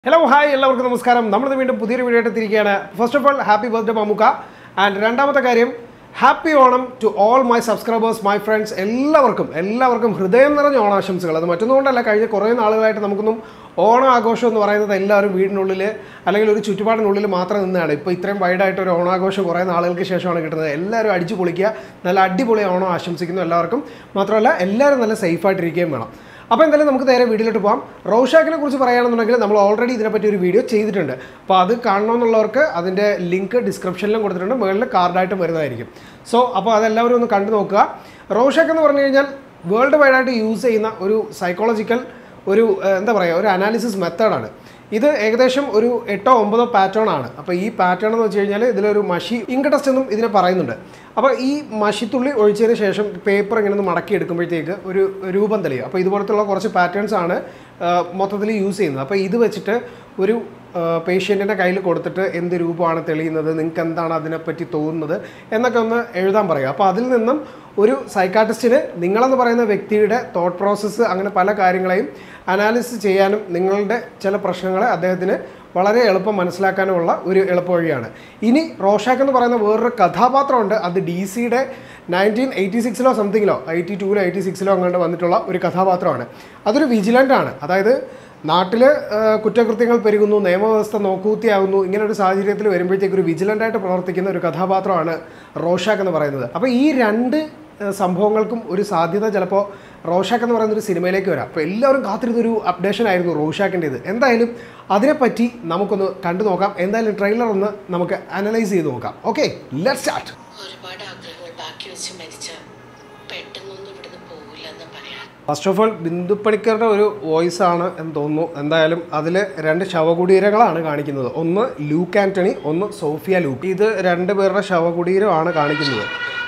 hello hi എല്ലാവർക്കും നമസ്കാരം നമ്മളിത് വീണ്ടും പുതിയൊരു വീഡിയോ ആയിട്ട് തിരിക്കുകയാണ് first of all happy birthday Mammukka and രണ്ടാമത്തെ കാര്യം happy Onam to all my subscribers my friends എല്ലാവർക്കും എല്ലാവർക്കും ഹൃദയം നിറഞ്ഞ ഓണാശംസകൾ അത് മറ്റൊന്നുകൊണ്ടല്ല കഴിഞ്ഞ കുറേ നാളുകളായിട്ട് നമുക്കൊന്നും ഓണം ആഘോഷം എന്ന് പറയുന്നത് എല്ലാവരും വീടിനുള്ളിൽ അല്ലെങ്കിൽ ഒരു ചുറ്റുപാടിനുള്ളിൽ മാത്രം നിന്നാണ് ഇപ്പോൾ ഇത്രയും വൈഡായിട്ട് ഒരു ഓണാഘോഷം കുറേ നാളുകൾക്ക് ശേഷമാണ് കിട്ടുന്നത് എല്ലാവരും അടിച്ചു പൊളിക്കുക നല്ല അടിപൊളി ഓണം ആശംസിക്കുന്നു എല്ലാവർക്കും മാത്രമല്ല എല്ലാവരും നല്ല സേഫായിട്ടിരിക്കുകയും വേണം അപ്പോൾ എന്തായാലും നമുക്ക് നേരെ വീഡിയോയിലോട്ട് പോകാം റോഷാക്കിനെ കുറിച്ച് പറയുകയാണെന്നുണ്ടെങ്കിൽ നമ്മൾ ഓൾറെഡി ഇതിനെപ്പറ്റി ഒരു വീഡിയോ ചെയ്തിട്ടുണ്ട് അപ്പോൾ അത് കാണണമെന്നുള്ളവർക്ക് അതിൻ്റെ ലിങ്ക് ഡിസ്ക്രിപ്ഷനിലും കൊടുത്തിട്ടുണ്ട് മുകളിൽ കാർഡായിട്ടും വരുന്നതായിരിക്കും സോ അപ്പോൾ അതെല്ലാവരും ഒന്ന് കണ്ടു നോക്കുക റോഷാക്ക് എന്ന് പറഞ്ഞു കഴിഞ്ഞാൽ വേൾഡ് വൈഡായിട്ട് യൂസ് ചെയ്യുന്ന ഒരു സൈക്കോളജിക്കൽ ഒരു ഏഹ്, എന്താ പറയുക ഒരു അനാലിസിസ് മെത്തേഡാണ് ഇത് ഏകദേശം ഒരു എട്ടോ ഒമ്പതോ പാറ്റേൺ ആണ് അപ്പോൾ ഈ പാറ്റേൺ എന്ന് വെച്ച് കഴിഞ്ഞാൽ ഇതിലൊരു മഷി ഇങ്ക് ടെസ്റ്റ് എന്നും ഇതിനെ പറയുന്നുണ്ട് അപ്പോൾ ഈ മഷിത്തുള്ളി ഒഴിച്ചതിന് ശേഷം പേപ്പർ ഇങ്ങനെ ഒന്ന് മടക്കി എടുക്കുമ്പോഴത്തേക്ക് ഒരു രൂപം തെളിയും അപ്പോൾ ഇതുപോലത്തുള്ള കുറച്ച് പാറ്റേൺസ് ആണ് മൊത്തത്തിൽ യൂസ് ചെയ്യുന്നത് അപ്പോൾ ഇത് വെച്ചിട്ട് ഒരു പേഷ്യൻറ്റിൻ്റെ കയ്യിൽ കൊടുത്തിട്ട് എന്ത് രൂപമാണ് തെളിയുന്നത് നിങ്ങൾക്ക് എന്താണ് അതിനെപ്പറ്റി തോന്നുന്നത് എന്നൊക്കെ ഒന്ന് എഴുതാൻ പറയുക അപ്പോൾ അതിൽ നിന്നും ഒരു സൈക്കാട്രിസ്റ്റിന് നിങ്ങളെന്ന് പറയുന്ന വ്യക്തിയുടെ തോട്ട് പ്രോസസ്സ് അങ്ങനെ പല കാര്യങ്ങളെയും അനാലിസിസ് ചെയ്യാനും നിങ്ങളുടെ ചില പ്രശ്നങ്ങളെ അദ്ദേഹത്തിന് വളരെ എളുപ്പം മനസ്സിലാക്കാനുമുള്ള ഒരു എളുപ്പവഴിയാണ് ഇനി റോഷാക്ക് എന്ന് പറയുന്ന വേറൊരു കഥാപാത്രമുണ്ട് അത് ഡി സിയുടെ നയൻറ്റീൻ എയ്റ്റി സിക്സിലോ സംതിങ്ങിലോ എയ്റ്റി ടൂവിലോ എയ്റ്റി സിക്സിലോ അങ്ങോട്ട് വന്നിട്ടുള്ള ഒരു കഥാപാത്രമാണ് അതൊരു വിജിലൻ്റ് ആണ് അതായത് നാട്ടിൽ കുറ്റകൃത്യങ്ങൾ പെരുകുന്നു നിയമവ്യവസ്ഥ നോക്കൂത്തിയാകുന്നു ഇങ്ങനെ ഒരു സാഹചര്യത്തിൽ വരുമ്പോഴത്തേക്ക് ഒരു വിജിലൻ്റായിട്ട് പ്രവർത്തിക്കുന്ന ഒരു കഥാപാത്രമാണ് റോഷാക്ക് എന്ന് പറയുന്നത് അപ്പോൾ ഈ രണ്ട് ഏഹ് സംഭവങ്ങൾക്കും ഒരു സാധ്യത ചിലപ്പോൾ റോഷാക്ക് എന്ന് പറയുന്ന ഒരു സിനിമയിലേക്ക് വരാം അപ്പോൾ എല്ലാവരും കാത്തിരുന്നൊരു അപ്ഡേഷൻ ആയിരുന്നു റോഷാക്കിൻ്റേത് എന്തായാലും അതിനെപ്പറ്റി നമുക്കൊന്ന് കണ്ടു നോക്കാം എന്തായാലും ട്രെയിലർ ഒന്ന് നമുക്ക് അനലൈസ് ചെയ്ത് നോക്കാം ഓക്കെ ലെറ്റ് സ്റ്റാർട്ട് ഒരുപാട് ആഗ്രഹങ്ങൾ ബാക്കി വെച്ച് മരിച്ച പെട്ടെന്നൊന്നും ഇവിടുന്ന് പോകില്ലെന്ന് പറയാൻ ഫസ്റ്റ് ഓഫ് ഓൾ ബിന്ദു പണിക്കറുടെ ഒരു വോയിസ് ആണ് എന്ന് തോന്നുന്നു എന്തായാലും അതിൽ രണ്ട് ശവകുടീരങ്ങളാണ് കാണിക്കുന്നത് ഒന്ന് ലൂക്ക് ആൻ്റണി ഒന്ന് സോഫിയ ലൂക്ക് ഇത് രണ്ട് പേരുടെ ശവകുടീരമാണ് കാണിക്കുന്നത്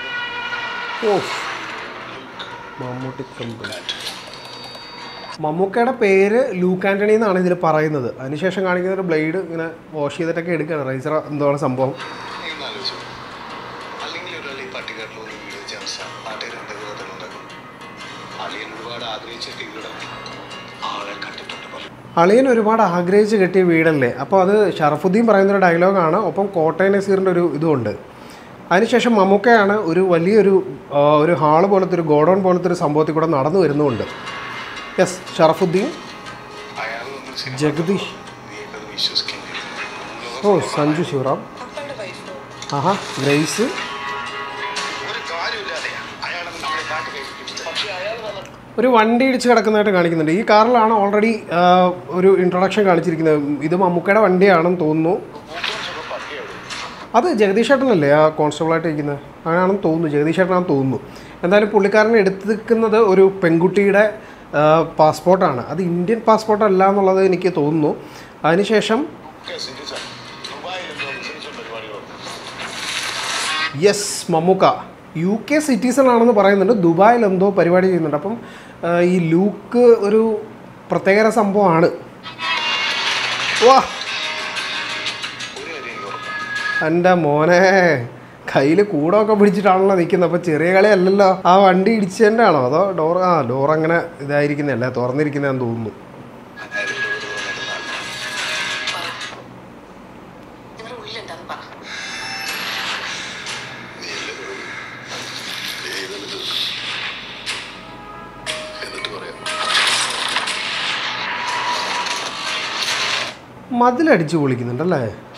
ഓ മമ്മൂട്ടി കമ്പനി മമ്മൂക്കയുടെ പേര് ലൂക്ക് ആൻ്റണി എന്നാണ് ഇതിൽ പറയുന്നത് അതിനുശേഷം കാണിക്കുന്ന ഒരു ബ്ലേഡ് ഇങ്ങനെ വാഷ് ചെയ്തിട്ടൊക്കെ എടുക്കുകയാണ് റൈസർ എന്താണ് സംഭവം നീ ഒന്ന് ആലോചിച്ചോ അല്ലെങ്കിൽ ഒരാൾ ഈ പട്ടിക്കാട്ടിൽ ഒരു വീട് വെച്ച അവസ്ഥ നാട്ടുകാർ എന്തൊക്കെ കഥകളുണ്ടാക്കും അളിയൻ ഒരുപാട് ആഗ്രഹിച്ചിട്ട് ഇവിടെ ആളെ കണ്ടിട്ടുണ്ട് പല അളിയൻ ഒരുപാട് ആഗ്രഹിച്ച് കെട്ടിയ വീടല്ലേ അപ്പോൾ അത് ഷറഫുദ്ദീൻ പറയുന്നൊരു ഡയലോഗാണ് ഒപ്പം കോട്ടയം നസീറിൻ്റെ ഒരു ഇതുമുണ്ട് അതിനുശേഷം മമ്മൂക്കയാണ് ഒരു വലിയൊരു ആ, ഒരു ഹാള് പോലത്തെ ഒരു ഗോഡൗൺ പോലത്തെ ഒരു സംഭവത്തിൽ കൂടെ നടന്നു വരുന്നുമുണ്ട് യെസ് ഷറഫുദ്ദീൻ അയാൾ വന്നൊരു സിനിമ ജഗദീഷ് നീയൊക്കെ അത് വിശ്വസിക്കില്ല ഓ സഞ്ജു ശിവറാം ആഹാ ഗ്രേസ് ഒരു കാര്യമില്ലാതെയാ അയാളെ നമ്മളെ കാട്ടി കഴിപ്പിക്കുന്നത് പക്ഷേ അയാൾ വന്ന ഒരു വണ്ടി ഇടിച്ച് കിടക്കുന്നതായിട്ട് കാണിക്കുന്നുണ്ട് ഈ കാറിലാണ് ഓൾറെഡി ഒരു ഇൻട്രൊഡക്ഷൻ കാണിച്ചിരിക്കുന്നത് ഇത് മമ്മൂക്കയുടെ വണ്ടിയാണെന്ന് തോന്നുന്നു മൂത്തോട്ടൊക്കെ പട്ടിയാണ് അത് ജഗദീഷ് ചേട്ടനല്ലേ ആ കോൺസ്റ്റബിളായിട്ട് ഇരിക്കുന്നത് അങ്ങനെയാണെന്ന് തോന്നുന്നു ജഗദീഷ് ചേട്ടനാണെന്ന് തോന്നുന്നു എന്തായാലും പുള്ളിക്കാരനെ എടുത്തിരിക്കുന്നത് ഒരു പെൺകുട്ടിയുടെ പാസ്പോർട്ടാണ് അത് ഇന്ത്യൻ പാസ്പോർട്ട് അല്ല എന്നുള്ളത് എനിക്ക് തോന്നുന്നു അതിനുശേഷം ഒക്കെ സിറ്റിസൺ ദുബായിൽ എന്തോ വിശേഷം പരിപാടികളുണ്ട് yes Mammookka U K citizen ആണെന്ന് പറയുന്നുണ്ട് ദുബായിൽ എന്തോ പരിപാടി ചെയ്യുന്നുണ്ട് അപ്പം ആ, ഈ ലൂക്ക് ഒരു പ്രത്യേക സംഭവമാണ് വാ ഒരു കാര്യം എനിക്ക് ഉറപ്പാണ് എൻ്റെ മോനെ കയ്യിൽ കൂടൊക്കെ പിടിച്ചിട്ടാണല്ലോ നിൽക്കുന്നത് അപ്പോൾ ചെറിയ കളിയല്ലല്ലോ ആ വണ്ടി ഇടിച്ചതിൻ്റെ ആണോ അതോ ഡോർ ആ ഡോർ അങ്ങനെ ഇതായിരിക്കുന്നതല്ലേ തുറന്നിരിക്കുന്നതെന്ന് തോന്നുന്നു അയാൾ ഇവിടെ വെറുതെ വന്നിരുന്നാണ് നിങ്ങളുടെ ഉള്ളിലുണ്ടെന്ന് പറ എന്നിട്ട് പറയാം മതിലടിച്ച് പൊളിക്കുന്നുണ്ടല്ലേ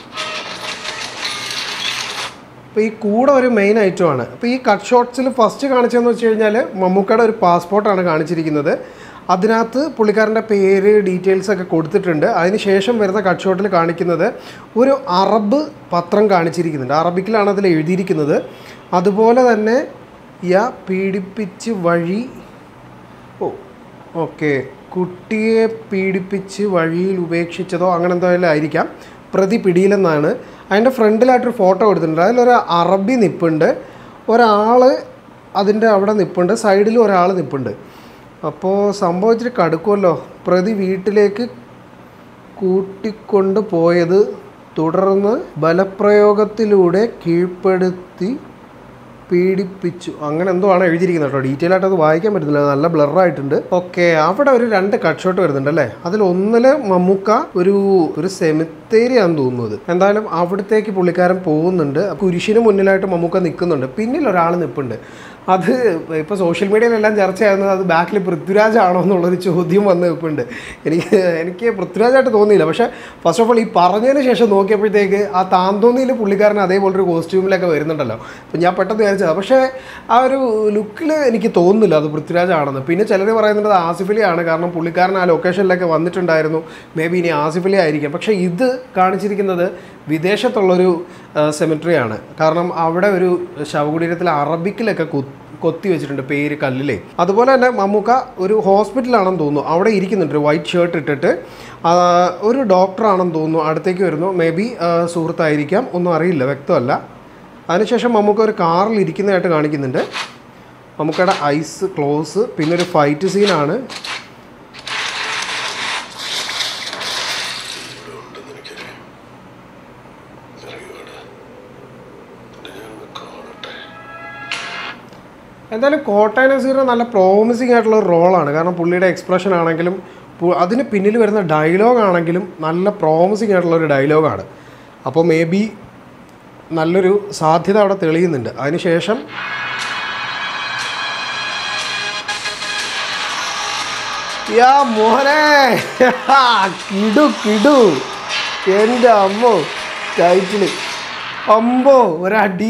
അപ്പോൾ ഈ കൂടെ ഒരു മെയിൻ ഐറ്റമാണ് അപ്പോൾ ഈ കട്ട് ഷോട്ട്സിൽ ഫസ്റ്റ് കാണിച്ചതെന്ന് വെച്ച് കഴിഞ്ഞാൽ മമ്മൂക്കയുടെ ഒരു പാസ്പോർട്ടാണ് കാണിച്ചിരിക്കുന്നത് അതിനകത്ത് പുള്ളിക്കാരൻ്റെ പേര് ഡീറ്റെയിൽസ് ഒക്കെ കൊടുത്തിട്ടുണ്ട് അതിന് ശേഷം വരുന്ന കട്ട് ഷോട്ടിൽ കാണിക്കുന്നത് ഒരു അറബ് പത്രം കാണിച്ചിരിക്കുന്നുണ്ട് അറബിക്കിലാണ് അതിൽ എഴുതിയിരിക്കുന്നത് അതുപോലെ തന്നെ യ പീഡിപ്പിച്ച് വഴി ഓ ഓക്കെ കുട്ടിയെ പീഡിപ്പിച്ച് വഴിയിൽ ഉപേക്ഷിച്ചതോ അങ്ങനെ എന്തായാലും ആയിരിക്കാം പ്രതി പിടിയിലെന്നാണ് അതിൻ്റെ ഫ്രണ്ടിലായിട്ടൊരു ഫോട്ടോ എടുത്തിട്ടുണ്ട് അതിലൊരു അറബി നിപ്പുണ്ട് ഒരാൾ അതിൻ്റെ അവിടെ നിപ്പുണ്ട് സൈഡിൽ ഒരാൾ നിപ്പുണ്ട് അപ്പോൾ സംഭവിച്ചിട്ട് കടുക്കുമല്ലോ പ്രതി വീട്ടിലേക്ക് കൂട്ടിക്കൊണ്ട് പോയത് തുടർന്ന് ബലപ്രയോഗത്തിലൂടെ കീഴ്പ്പെടുത്തി പീഡിപ്പിച്ചു അങ്ങനെ എന്തോ ആണ് എഴുതിയിരിക്കുന്നത് കേട്ടോ ഡീറ്റെയിൽ ആയിട്ട് അത് വായിക്കാൻ പറ്റുന്നില്ല അത് നല്ല ബ്ലറായിട്ടുണ്ട് ഓക്കെ അവിടെ ഒരു രണ്ട് കട്ട് ഷോട്ട് വരുന്നുണ്ട് അല്ലേ അതിൽ ഒന്നില് മമ്മൂക്ക ഒരു ഒരു സെമിത്തേരി ആണെന്ന് തോന്നുന്നത് എന്തായാലും അവിടത്തേക്ക് പുള്ളിക്കാരൻ പോകുന്നുണ്ട് കുരിശിന് മുന്നിലായിട്ട് മമ്മൂക്ക നിൽക്കുന്നുണ്ട് പിന്നിൽ ഒരാൾ നിൽപ്പുണ്ട് അത് ഇപ്പോൾ സോഷ്യൽ മീഡിയയിലെല്ലാം ചർച്ചയാകുന്നത് അത് ബാക്കിൽ പൃഥ്വിരാജ് ആണോ എന്നുള്ളൊരു ചോദ്യം വന്ന് നിൽപ്പുണ്ട് എനിക്ക് എനിക്ക് പൃഥ്വിരാജായിട്ട് തോന്നിയില്ല പക്ഷേ ഫസ്റ്റ് ഓഫ് ഓൾ ഈ പറഞ്ഞതിന് ശേഷം നോക്കിയപ്പോഴത്തേക്ക് ആ താന്തോന്നിയിൽ പുള്ളിക്കാരൻ അതേപോലൊരു കോസ്റ്റ്യൂമിലൊക്കെ വരുന്നുണ്ടല്ലോ അപ്പോൾ ഞാൻ പെട്ടെന്ന് വിചാരിച്ചത് പക്ഷേ ആ ഒരു ലുക്കിൽ എനിക്ക് തോന്നുന്നില്ല അത് പൃഥ്വിരാജ് ആണെന്ന് പിന്നെ ചിലർ പറയുന്നത് ആസിഫ് അലി ആണ് കാരണം പുള്ളിക്കാരൻ ആ ലൊക്കേഷനിലൊക്കെ വന്നിട്ടുണ്ടായിരുന്നു മേ ബി ഇനി ആസിഫ് അലി ആയിരിക്കും പക്ഷേ ഇത് കാണിച്ചിരിക്കുന്നത് വിദേശത്തുള്ളൊരു സെമിട്രിയാണ് കാരണം അവിടെ ഒരു ശവകുടീരത്തിൽ അറബിക്കിലൊക്കെ കു കൊത്തി വെച്ചിട്ടുണ്ട് പേര് കല്ലിലേ അതുപോലെ തന്നെ മമ്മൂക്ക ഒരു ഹോസ്പിറ്റലാണെന്ന് തോന്നുന്നു അവിടെ ഇരിക്കുന്നുണ്ട് ഒരു വൈറ്റ് ഷർട്ട് ഇട്ടിട്ട് ആ, ഒരു ഡോക്ടറാണെന്ന് തോന്നുന്നു അടുത്തേക്ക് വരുന്നു മേ ബി സുഹൃത്തായിരിക്കാം ഒന്നും അറിയില്ല വ്യക്തമല്ല അതിനുശേഷം മമ്മൂക്ക ഒരു കാറിൽ ഇരിക്കുന്നതായിട്ട് കാണിക്കുന്നുണ്ട് മമ്മൂക്കയുടെ ഐസ് ക്ലോസ് പിന്നെ ഒരു ഫൈറ്റ് സീനാണ് ഇവിടെ ഉണ്ടെന്ന് എനിക്കറിയാം ഇറങ്ങിവാടാ ഞാനൊന്ന് കാണട്ടെ എന്തായാലും കോട്ടയം നസീറിന് നല്ല പ്രോമിസിങ് ആയിട്ടുള്ള ഒരു റോളാണ് കാരണം പുള്ളിയുടെ എക്സ്പ്രഷൻ ആണെങ്കിലും പു- അതിന് പിന്നിൽ വരുന്ന ഡയലോഗ് ആണെങ്കിലും നല്ല പ്രോമിസിങ് ആയിട്ടുള്ള ഒരു ഡയലോഗാണ് അപ്പോൾ മേ ബി നല്ലൊരു സാധ്യത അവിടെ തെളിയുന്നുണ്ട് അതിനുശേഷം യാ മോനെ കിടു കിടു എൻ്റെ അമ്മോ ടൈറ്റില് അമ്പോ ഒരടി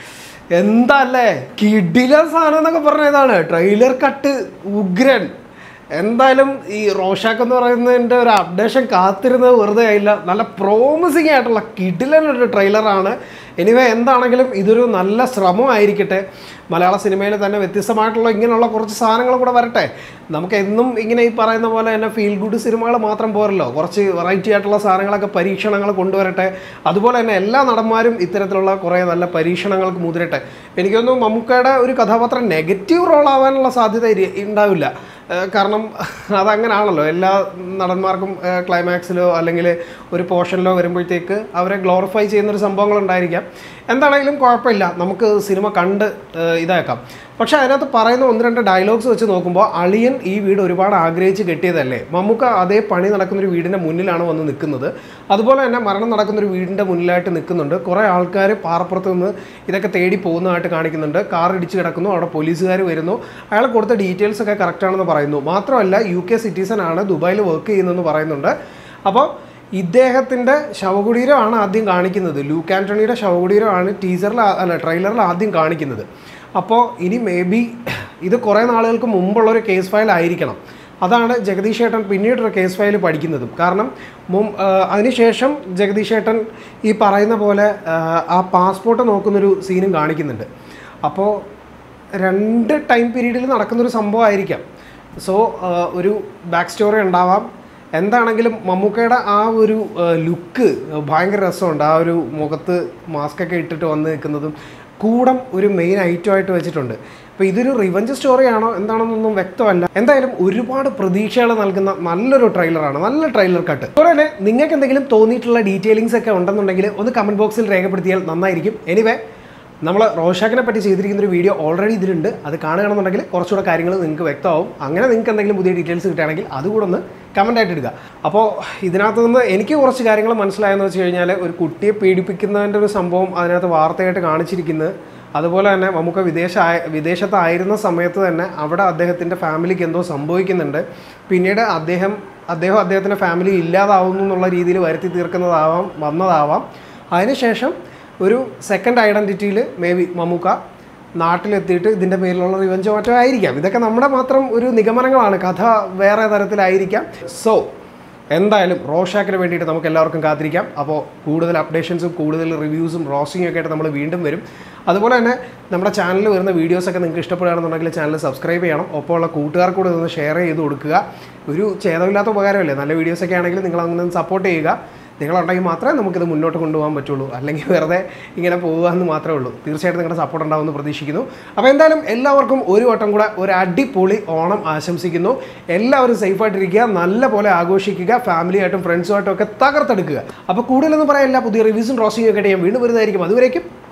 എന്താ അല്ലേ കിടില സാധനം എന്നൊക്കെ പറഞ്ഞ ഇതാണ് ട്രെയിലർ കട്ട് ഉഗ്രൻ എന്തായാലും ഈ റോഷാക്ക് എന്ന് പറയുന്നതിൻ്റെ ഒരു അപ്ഡേഷൻ കാത്തിരുന്നത് വെറുതെ ആയില്ല നല്ല പ്രോമിസിങ് ആയിട്ടുള്ള കിടിലൻ ഒരു ട്രെയിലറാണ് എനിവേ എന്താണെങ്കിലും ഇതൊരു നല്ല ശ്രമമായിരിക്കട്ടെ മലയാള സിനിമയിൽ തന്നെ വ്യത്യസ്തമായിട്ടുള്ള ഇങ്ങനെയുള്ള കുറച്ച് സാധനങ്ങൾ കൂടെ വരട്ടെ നമുക്ക് എന്നും ഇങ്ങനെ ഈ പറയുന്ന പോലെ തന്നെ ഫീൽ ഗുഡ് സിനിമകൾ മാത്രം പോരല്ലോ കുറച്ച് വെറൈറ്റി ആയിട്ടുള്ള സാധനങ്ങളൊക്കെ പരീക്ഷണങ്ങൾ കൊണ്ടുവരട്ടെ അതുപോലെ തന്നെ എല്ലാ നടന്മാരും ഇത്തരത്തിലുള്ള കുറേ നല്ല പരീക്ഷണങ്ങൾക്ക് മുതിരട്ടെ എനിക്കൊന്നും മമ്മൂക്കയുടെ ഒരു കഥാപാത്രം നെഗറ്റീവ് റോൾ ആവാനുള്ള സാധ്യത ഇരി- ഉണ്ടാവില്ല ഏഹ് കാരണം അതങ്ങനാണല്ലോ എല്ലാ നടന്മാർക്കും ക്ലൈമാക്സിലോ അല്ലെങ്കിൽ ഒരു പോർഷനിലോ വരുമ്പോഴത്തേക്ക് അവരെ ഗ്ലോറിഫൈ ചെയ്യുന്നൊരു സംഭവങ്ങൾ ഉണ്ടായിരിക്കാം എന്താണെങ്കിലും കുഴപ്പമില്ല നമുക്ക് സിനിമ കണ്ട് ഏഹ് ഇതാക്കാം പക്ഷേ അതിനകത്ത് പറയുന്ന ഒന്ന് രണ്ട് ഡയലോഗ്സ് വെച്ച് നോക്കുമ്പോൾ അളിയൻ ഈ വീട് ഒരുപാട് ആഗ്രഹിച്ച് കെട്ടിയതല്ലേ മമ്മൂക്ക അതേ പണി നടക്കുന്ന ഒരു വീടിൻ്റെ മുന്നിലാണ് വന്ന് നിൽക്കുന്നത് അതുപോലെ തന്നെ മരണം നടക്കുന്ന ഒരു വീടിൻ്റെ മുന്നിലായിട്ട് നിൽക്കുന്നുണ്ട് കുറേ ആൾക്കാർ പാറപ്പുറത്ത് നിന്ന് ഇതൊക്കെ തേടി പോകുന്നതായിട്ട് കാണിക്കുന്നുണ്ട് കാർ ഇടിച്ച് കിടക്കുന്നു അവിടെ പോലീസുകാർ വരുന്നു അയാൾ കൊടുത്ത ഡീറ്റെയിൽസ് ഒക്കെ കറക്റ്റാണെന്ന് പറയുന്നു മാത്രമല്ല യു കെ സിറ്റിസൺ ആണ് ദുബായിൽ വർക്ക് ചെയ്യുന്നതെന്ന് പറയുന്നുണ്ട് അപ്പോൾ ഇദ്ദേഹത്തിൻ്റെ ശവകുടീരമാണ് ആദ്യം കാണിക്കുന്നത് ലൂക്ക് ആൻ്റണിയുടെ ശവകുടീരമാണ് ടീസറിൽ അല്ല ട്രെയിലറിൽ ആദ്യം കാണിക്കുന്നത് അപ്പോൾ ഇനി മേ ബി ഇത് കുറേ നാളുകൾക്ക് മുമ്പുള്ളൊരു കേസ് ഫയൽ ആയിരിക്കണം അതാണ് ജഗദീഷ് ഏട്ടൻ പിന്നീടൊരു കേസ് ഫയൽ പഠിക്കുന്നതും കാരണം മും ആ, അതിനുശേഷം ജഗദീഷ് ഏട്ടൻ ഈ പറയുന്ന പോലെ ആ, ആ പാസ്പോർട്ട് നോക്കുന്നൊരു സീനും കാണിക്കുന്നുണ്ട് അപ്പോൾ രണ്ട് ടൈം പീരീഡിൽ നടക്കുന്നൊരു സംഭവമായിരിക്കാം സോ ഒരു ബാക്ക് സ്റ്റോറി ഉണ്ടാവാം എന്താണെങ്കിലും മമ്മൂക്കയുടെ ആ ഒരു ലുക്ക് ഭയങ്കര രസമുണ്ട് ആ ഒരു മുഖത്ത് മാസ്ക് ഒക്കെ ഇട്ടിട്ട് വന്ന് നിൽക്കുന്നതും കൂടം ഒരു മെയിൻ ഐറ്റമായിട്ട് വെച്ചിട്ടുണ്ട് അപ്പോൾ ഇതൊരു റിവഞ്ച് സ്റ്റോറിയാണോ എന്താണെന്നൊന്നും വ്യക്തമല്ല എന്തായാലും ഒരുപാട് പ്രതീക്ഷകൾ നൽകുന്ന നല്ലൊരു ട്രെയിലറാണ് നല്ല ട്രെയിലർ കട്ട് അതുപോലെ തന്നെ നിങ്ങൾക്ക് എന്തെങ്കിലും തോന്നിയിട്ടുള്ള ഡീറ്റെയിലിങ്സ് ഒക്കെ ഉണ്ടെന്നുണ്ടെങ്കിൽ ഒന്ന് കമൻറ്റ് ബോക്സിൽ രേഖപ്പെടുത്തിയാൽ നന്നായിരിക്കും എനിവേ നമ്മൾ റോഷാക്കിനെ പറ്റി ചെയ്തിരിക്കുന്ന ഒരു വീഡിയോ ഓൾറെഡി ഇതിലുണ്ട് അത് കാണുകയാണെന്നുണ്ടെങ്കിൽ കുറച്ചുകൂടെ കാര്യങ്ങൾ നിങ്ങൾക്ക് വ്യക്തമാവും അങ്ങനെ നിങ്ങൾക്ക് എന്തെങ്കിലും പുതിയ ഡീറ്റെയിൽസ് കിട്ടുകയാണെങ്കിൽ അതുകൂടെ ഒന്ന് കമൻ്റ് ആയിട്ട് ഇടുക അപ്പോൾ ഇതിനകത്ത് നിന്ന് എനിക്ക് കുറച്ച് കാര്യങ്ങൾ മനസ്സിലായെന്ന് വെച്ച് കഴിഞ്ഞാൽ ഒരു കുട്ടിയെ പീഡിപ്പിക്കുന്നതിൻ്റെ ഒരു സംഭവം അതിനകത്ത് വാർത്തയായിട്ട് കാണിച്ചിരിക്കുന്നത് അതുപോലെ തന്നെ നമുക്ക് വിദേശ വിദേശത്തായിരുന്ന സമയത്ത് തന്നെ അവിടെ അദ്ദേഹത്തിൻ്റെ ഫാമിലിക്ക് എന്തോ സംഭവിക്കുന്നുണ്ട് പിന്നീട് അദ്ദേഹം അദ്ദേഹം അദ്ദേഹത്തിൻ്റെ ഫാമിലി ഇല്ലാതാവുന്നു എന്നുള്ള രീതിയിൽ വരുത്തി തീർക്കുന്നതാവാം വന്നതാവാം അതിനുശേഷം ഒരു സെക്കൻഡ് ഐഡൻറ്റിറ്റിയിൽ മേ ബി മമ്മൂക്ക നാട്ടിലെത്തിയിട്ട് ഇതിൻ്റെ പേരിലുള്ള റിവഞ്ചോ മറ്റോ ആയിരിക്കാം ഇതൊക്കെ നമ്മുടെ മാത്രം ഒരു നിഗമനങ്ങളാണ് കഥ വേറെ തരത്തിലായിരിക്കാം സോ എന്തായാലും റോഷാക്കിന് വേണ്ടിയിട്ട് നമുക്ക് എല്ലാവർക്കും കാത്തിരിക്കാം അപ്പോൾ കൂടുതൽ അപ്ഡേഷൻസും കൂടുതൽ റിവ്യൂസും റോസിങ്ങും ഒക്കെ ആയിട്ട് നമ്മൾ വീണ്ടും വരും അതുപോലെ തന്നെ നമ്മുടെ ചാനലിൽ വരുന്ന വീഡിയോസൊക്കെ നിങ്ങൾക്ക് ഇഷ്ടപ്പെടുകയാണെന്നുണ്ടെങ്കിൽ ചാനൽ സബ്സ്ക്രൈബ് ചെയ്യണം ഒപ്പമുള്ള കൂട്ടുകാർക്ക് കൂടെ ഒന്ന് ഷെയർ ചെയ്ത് കൊടുക്കുക ഒരു ഛേദമില്ലാത്ത ഉപകാരമല്ലേ നല്ല വീഡിയോസൊക്കെ ആണെങ്കിൽ നിങ്ങൾ അങ്ങനെ സപ്പോർട്ട് ചെയ്യുക നിങ്ങളുണ്ടെങ്കിൽ മാത്രമേ നമുക്കിത് മുന്നോട്ട് കൊണ്ടുപോകാൻ പറ്റുള്ളൂ അല്ലെങ്കിൽ വെറുതെ ഇങ്ങനെ പോകുക എന്ന് മാത്രമേ ഉള്ളൂ തീർച്ചയായിട്ടും നിങ്ങളുടെ സപ്പോർട്ട് ഉണ്ടാവുമെന്ന് പ്രതീക്ഷിക്കുന്നു അപ്പോൾ എന്തായാലും എല്ലാവർക്കും ഒരു വട്ടം കൂടെ ഒരു അടിപൊളി ഓണം ആശംസിക്കുന്നു എല്ലാവരും സേഫായിട്ടിരിക്കുക നല്ല പോലെ ആഘോഷിക്കുക ഫാമിലിയായിട്ടും ഫ്രണ്ട്സുമായിട്ടും ഒക്കെ തകർത്തെടുക്കുക അപ്പോൾ കൂടുതലൊന്നും പറയാനില്ല പുതിയ റിവ്യൂസും റോസിംഗും ഒക്കെ ആയിട്ട് ഞാൻ വീണ്ടും വരുന്നതായിരിക്കും അതുവരേക്കും